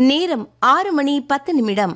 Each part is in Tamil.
நேரம் ஆறு மணி பத்து நிமிடம்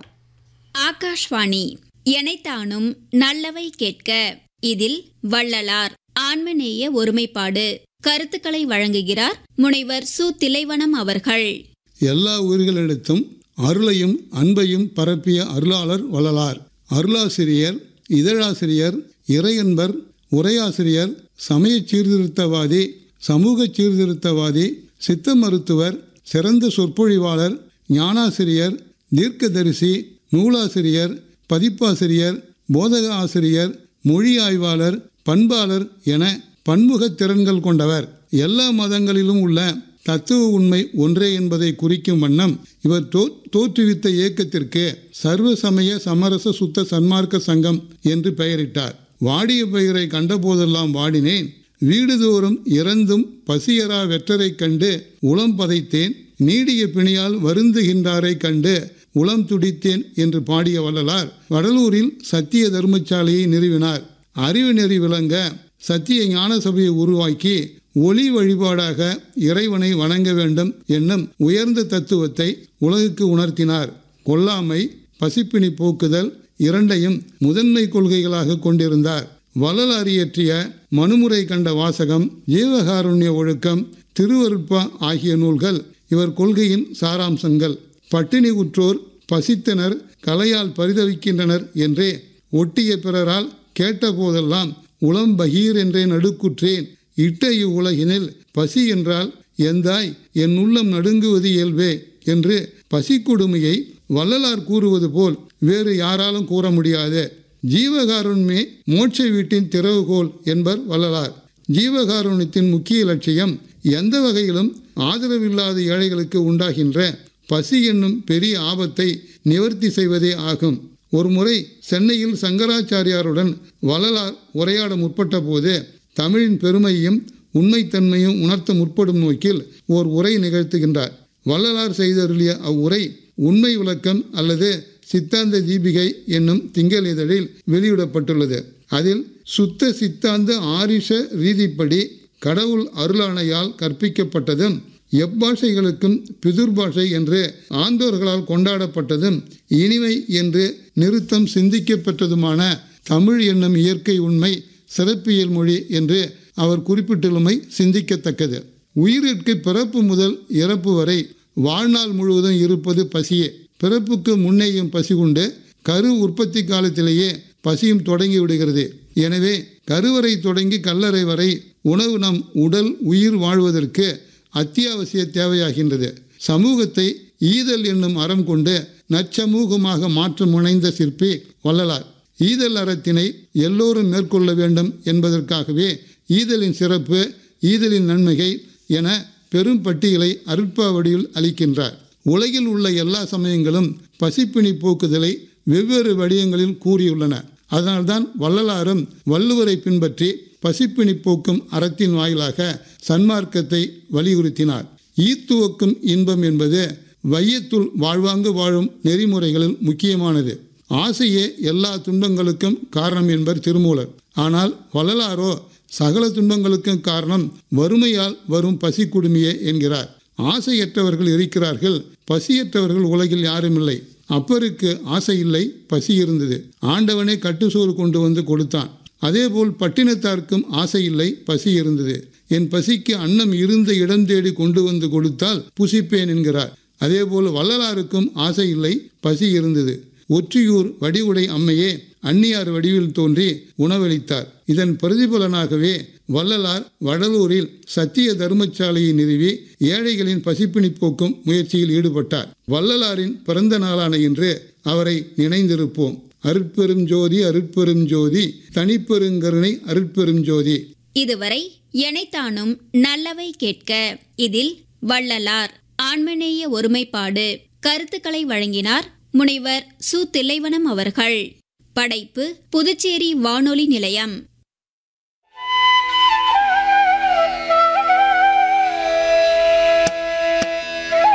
ஆகாஷ்வாணி எனைத்தானும் நல்லவை கேட்க இதில் வள்ளலார் ஆன்மநேய ஒருமைப்பாடு கருத்துக்களை வழங்குகிறார் முனைவர் சு திலைவனம் அவர்கள் எல்லா உயிர்களிடத்தும் அருளையும் அன்பையும் பரப்பிய அருளாளர் வள்ளலார் அருளாசிரியர் இதழாசிரியர் இறையன்பர் உரையாசிரியர் சமய சீர்திருத்தவாதி சமூக சீர்திருத்தவாதி சித்த மருத்துவர் சிறந்த சொற்பொழிவாளர் ஞானாசிரியர் தீர்க்கதரிசி நூலாசிரியர் பதிப்பாசிரியர் போதக ஆசிரியர் மொழி ஆய்வாளர் பண்பாளர் என பன்முகத் திறன்கள் கொண்டவர் எல்லா மதங்களிலும் உள்ள தத்துவ உண்மை ஒன்றே என்பதை குறிக்கும் வண்ணம் இவர் தோ தோற்றுவித்த இயக்கத்திற்கு சர்வ சமய சமரச சுத்த சன்மார்க்க சங்கம் என்று பெயரிட்டார் வாடிய பெயரை கண்டபோதெல்லாம் வாடினேன் வீடுதோறும் இறந்தும் பசியரா வெற்றரைக் கண்டு உளம் பதைத்தேன் நீடிய பிணியால் வருந்துகின்றாரை கண்டு உளம் துடித்தேன் என்று பாடிய வள்ளலார் வடலூரில் சத்திய தர்மசாலையை நிறுவினார் அறிவு நெறி விளங்க சத்திய ஞான சபையை உருவாக்கி ஒளி வழிபாடாக இறைவனை வணங்க வேண்டும் என்னும் உயர்ந்த தத்துவத்தை உலகுக்கு உணர்த்தினார் கொல்லாமை பசிப்பினி போக்குதல் இரண்டையும் முதன்மை கொள்கைகளாக கொண்டிருந்தார் வள்ளலார் இயற்றிய மனுமுறை கண்ட வாசகம் ஜீவகாருண்ய ஒழுக்கம் திருவருட்பா ஆகிய நூல்கள் இவர் கொள்கையின் சாராம்சங்கள் பட்டினி உற்றோர் பசித்தனர் கலையால் பரிதவிக்கின்றனர் என்றே ஒட்டிய பிறரால் கேட்டபோதெல்லாம் உளம் பகீர் என்றே நடுக்குற்றேன் இட்ட இவ்வுலகினில் பசி என்றால் எந்தாய் என் உள்ளம் நடுங்குவது இயல்பே என்று பசி கொடுமையை வள்ளலார் கூறுவது போல் வேறு யாராலும் கூற முடியாது ஜீவகாருண்மே மோட்ச வீட்டின் திறவுகோல் என்பர் வள்ளலார் ஜீவகாருண்யத்தின் முக்கிய லட்சியம் எந்த வகையிலும் ஆதரவில்லாத ஏழைகளுக்கு உண்டாகின்ற பசி என்னும் பெரிய ஆபத்தை நிவர்த்தி செய்வதே ஆகும் ஒருமுறை சென்னையில் சங்கராச்சாரியாருடன் வள்ளலார் உரையாட முற்பட்ட போது தமிழின் பெருமையும் உண்மைத்தன்மையும் உணர்த்த முற்படும் நோக்கில் ஓர் உரை நிகழ்த்துகின்றார் வள்ளலார் செய்தருளிய அவ்வுரை உண்மை விளக்கம் அல்லது சித்தாந்த தீபிகை என்னும் திங்கள் இதழில் வெளியிடப்பட்டுள்ளது அதில் சுத்த சித்தாந்த ஆரிஷ ரீதிப்படி கடவுள் அருளாணையால் கற்பிக்கப்பட்டதும் எப்பாஷைகளுக்கும் பிதுர் பாஷை என்று ஆந்தோர்களால் கொண்டாடப்பட்டதும் இனிமை என்று நிறுத்தம் சிந்திக்கப்பட்டதுமான தமிழ் என்னும் இயற்கை உண்மை சிறப்பியல் மொழி என்று அவர் குறிப்பிட்டுள்ளமை சிந்திக்கத்தக்கது உயிரிற்கு பிறப்பு முதல் இறப்பு வரை வாழ்நாள் முழுவதும் இருப்பது பசியே பிறப்புக்கு முன்னேயும் பசி உண்டு கரு உற்பத்தி காலத்திலேயே பசியும் தொடங்கி விடுகிறது எனவே கருவறை தொடங்கி கல்லறை வரை உணவு நம் உடல் உயிர் வாழ்வதற்கு அத்தியாவசிய தேவையாகின்றது சமூகத்தை ஈதல் என்னும் அறம் கொண்டு நச்சமூகமாக மாற்ற முனைந்த சிற்பி வள்ளலார் ஈதல் அறத்தினை எல்லோரும் மேற்கொள்ள வேண்டும் என்பதற்காகவே ஈதலின் சிறப்பு ஈதலின் நன்மைகள் என பெரும் பட்டியலை அருட்பாவடியில் அளிக்கின்றார் உலகில் உள்ள எல்லா சமயங்களும் பசிப்பிணி போக்குதலை வெவ்வேறு வடிவங்களில் கூறியுள்ளன அதனால்தான் வள்ளலாரும் வள்ளுவரை பின்பற்றி பசிப்பிணி போக்கும் அறத்தின் வாயிலாக சன்மார்க்கத்தை வலியுறுத்தினார் ஈத்துவக்கும் இன்பம் என்பது வையத்துள் வாழ்வாங்கு வாழும் நெறிமுறைகளில் முக்கியமானது ஆசையே எல்லா துன்பங்களுக்கும் காரணம் என்பர் திருமூலர் ஆனால் வள்ளலாரோ சகல துன்பங்களுக்கும் காரணம் வறுமையால் வரும் பசி குடுமியே என்கிறார் ஆசையற்றவர்கள் இருக்கிறார்கள் பசியற்றவர்கள் உலகில் யாரும் இல்லை அப்பருக்கு ஆசை இல்லை பசி இருந்தது ஆண்டவனே கட்டுசோறு கொண்டு வந்து கொடுத்தான் அதேபோல் பட்டினத்தார்க்கும் ஆசை இல்லை பசி இருந்தது என் பசிக்கு அன்னம் இருந்த இடம் தேடி கொண்டு வந்து கொடுத்தால் புசிப்பேன் என்கிறார் அதேபோல் வள்ளலாருக்கும் ஆசை இல்லை பசி இருந்தது ஒற்றியூர் வடிவுடை அம்மையே அந்நியார் வடிவில் தோன்றி உணவளித்தார் இதன் பிரதிபலனாகவே வள்ளலார் வடலூரில் சத்திய தர்மசாலையை நிறுவி ஏழைகளின் பசிப்பிணி போக்கும் முயற்சியில் ஈடுபட்டார் வள்ளலாரின் பிறந்த நாளான இன்று அவரை நினைந்திருப்போம் அருட்பெரும் ஜோதி அருட்பெரும் ஜோதி தனிப்பெருங்கருணை அருட்பெரும் ஜோதி இதுவரை எனைத்தானும் நல்லவை கேட்க இதில் வள்ளலார் ஆன்மநேய ஒருமைப்பாடு கருத்துக்களை வழங்கினார் முனைவர் சு தில்லைவனம் அவர்கள் படைப்பு புதுச்சேரி வானொலி நிலையம்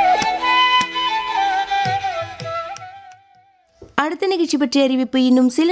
அடுத்த நிகழ்ச்சி பற்றிய அறிவிப்பு இன்னும் சில